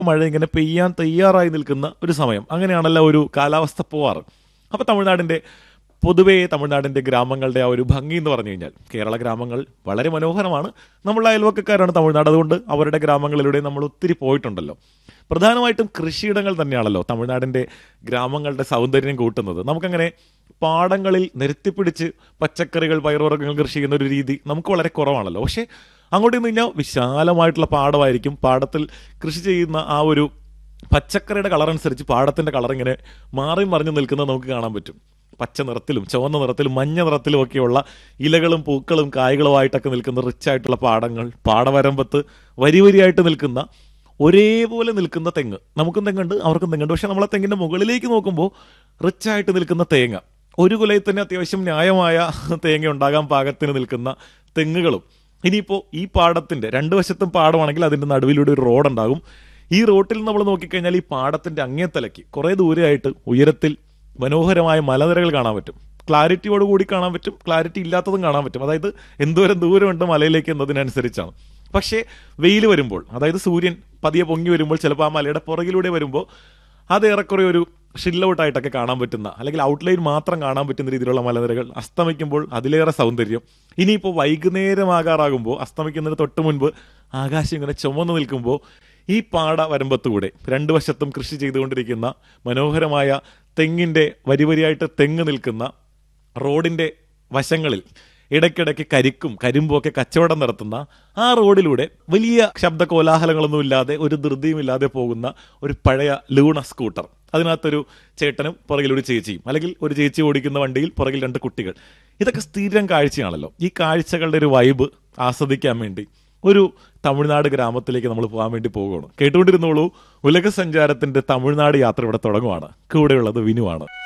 മഴ ഇങ്ങനെ പെയ്യാൻ തയ്യാറായി നിൽക്കുന്ന ഒരു സമയം അങ്ങനെയാണല്ലോ ഒരു കാലാവസ്ഥ പോവാറ് അപ്പോൾ തമിഴ്നാടിൻ്റെ പൊതുവേ തമിഴ്നാടിൻ്റെ ഗ്രാമങ്ങളുടെ ആ ഒരു ഭംഗി എന്ന് പറഞ്ഞു കഴിഞ്ഞാൽ കേരള ഗ്രാമങ്ങൾ വളരെ മനോഹരമാണ് നമ്മളുടെ അയൽവക്കക്കാരാണ് തമിഴ്നാട് അതുകൊണ്ട് അവരുടെ ഗ്രാമങ്ങളിലൂടെ നമ്മൾ ഒത്തിരി പോയിട്ടുണ്ടല്ലോ പ്രധാനമായിട്ടും കൃഷിയിടങ്ങൾ തന്നെയാണല്ലോ തമിഴ്നാടിൻ്റെ ഗ്രാമങ്ങളുടെ സൗന്ദര്യം കൂട്ടുന്നത് നമുക്കങ്ങനെ പാടങ്ങളിൽ നിരത്തിപ്പിടിച്ച് പച്ചക്കറികൾ പയറുവർഗ്ഗങ്ങൾ കൃഷി ചെയ്യുന്ന ഒരു രീതി നമുക്ക് വളരെ കുറവാണല്ലോ പക്ഷേ അങ്ങോട്ട് നിന്ന് കഴിഞ്ഞാൽ വിശാലമായിട്ടുള്ള പാടമായിരിക്കും പാടത്തിൽ കൃഷി ചെയ്യുന്ന ആ ഒരു പച്ചക്കറിയുടെ കളർ അനുസരിച്ച് പാടത്തിന്റെ കളർ ഇങ്ങനെ മാറി മറിഞ്ഞു നിൽക്കുന്നത് നമുക്ക് കാണാൻ പറ്റും പച്ച നിറത്തിലും ചുവന്ന നിറത്തിലും മഞ്ഞ നിറത്തിലും ഒക്കെയുള്ള ഇലകളും പൂക്കളും കായ്കളുമായിട്ടൊക്കെ നിൽക്കുന്ന റിച്ച് ആയിട്ടുള്ള പാടങ്ങൾ പാടവരമ്പത്ത് വരി വരിയായിട്ട് നിൽക്കുന്ന ഒരേപോലെ നിൽക്കുന്ന തെങ്ങ് നമുക്കും തെങ്ങുണ്ട് അവർക്കും തെങ്ങുണ്ട് പക്ഷെ നമ്മളെ തെങ്ങിന്റെ മുകളിലേക്ക് നോക്കുമ്പോൾ റിച്ച് ആയിട്ട് നിൽക്കുന്ന തേങ്ങ ഒരു കുലയിൽ തന്നെ അത്യാവശ്യം ന്യായമായ തേങ്ങ ഉണ്ടാകാൻ പാകത്തിന് നിൽക്കുന്ന തെങ്ങുകളും ഇനിയിപ്പോൾ ഈ പാടത്തിന്റെ രണ്ട് വശത്തും പാടമാണെങ്കിൽ അതിന്റെ നടുവിലൂടെ ഒരു റോഡ് ഉണ്ടാകും ഈ റോട്ടിൽ നമ്മൾ നോക്കിക്കഴിഞ്ഞാൽ ഈ പാടത്തിന്റെ അങ്ങേത്തലയ്ക്ക് കുറേ ദൂരെയായിട്ട് ഉയരത്തിൽ മനോഹരമായ മലനിരകൾ കാണാൻ പറ്റും ക്ലാരിറ്റിയോട് കൂടി കാണാൻ പറ്റും ക്ലാരിറ്റി ഇല്ലാത്തതും കാണാൻ പറ്റും അതായത് എന്തോരം ദൂരമുണ്ട് മലയിലേക്ക് എന്നതിനനുസരിച്ചാണ് പക്ഷേ വെയിൽ വരുമ്പോൾ അതായത് സൂര്യൻ പതിയെ പൊങ്ങി വരുമ്പോൾ ചിലപ്പോൾ ആ മലയുടെ പുറകിലൂടെ വരുമ്പോൾ അത് ഏറെക്കുറെ ഒരു ഷിൽ ഔട്ടായിട്ടൊക്കെ കാണാൻ പറ്റുന്ന അല്ലെങ്കിൽ ഔട്ട്ലൈൻ മാത്രം കാണാൻ പറ്റുന്ന രീതിയിലുള്ള മലനിരകൾ അസ്തമിക്കുമ്പോൾ അതിലേറെ സൗന്ദര്യം ഇനിയിപ്പോൾ വൈകുന്നേരമാകാറാകുമ്പോൾ അസ്തമിക്കുന്നതിന് തൊട്ട് മുൻപ് ആകാശം ഇങ്ങനെ ചുമന്നു നിൽക്കുമ്പോൾ ഈ പാട വരമ്പത്തുകൂടെ രണ്ടു വശത്തും കൃഷി ചെയ്തുകൊണ്ടിരിക്കുന്ന മനോഹരമായ തെങ്ങിന്റെ വരി വരിയായിട്ട് തെങ്ങ് നിൽക്കുന്ന റോഡിന്റെ വശങ്ങളിൽ ഇടയ്ക്കിടയ്ക്ക് കരിക്കും കരിമ്പും ഒക്കെ കച്ചവടം നടത്തുന്ന ആ റോഡിലൂടെ വലിയ ശബ്ദ കോലാഹലങ്ങളൊന്നും ഇല്ലാതെ ഒരു ധൃതിയും ഇല്ലാതെ പോകുന്ന ഒരു പഴയ ലൂണ സ്കൂട്ടർ അതിനകത്തൊരു ചേട്ടനും പുറകിലൊരു ചേച്ചിയും അല്ലെങ്കിൽ ഒരു ചേച്ചി ഓടിക്കുന്ന വണ്ടിയിൽ പുറകിൽ രണ്ട് കുട്ടികൾ ഇതൊക്കെ സ്ഥിരം കാഴ്ചയാണല്ലോ ഈ കാഴ്ചകളുടെ ഒരു വൈബ് ആസ്വദിക്കാൻ വേണ്ടി ഒരു തമിഴ്നാട് ഗ്രാമത്തിലേക്ക് നമ്മൾ പോകാൻ വേണ്ടി പോവുകയാണ് കേട്ടുകൊണ്ടിരുന്നോളൂ ഉലക സഞ്ചാരത്തിന്റെ തമിഴ്നാട് യാത്ര ഇവിടെ തുടങ്ങുവാണ് കൂടെയുള്ളത് വിനുവാണ്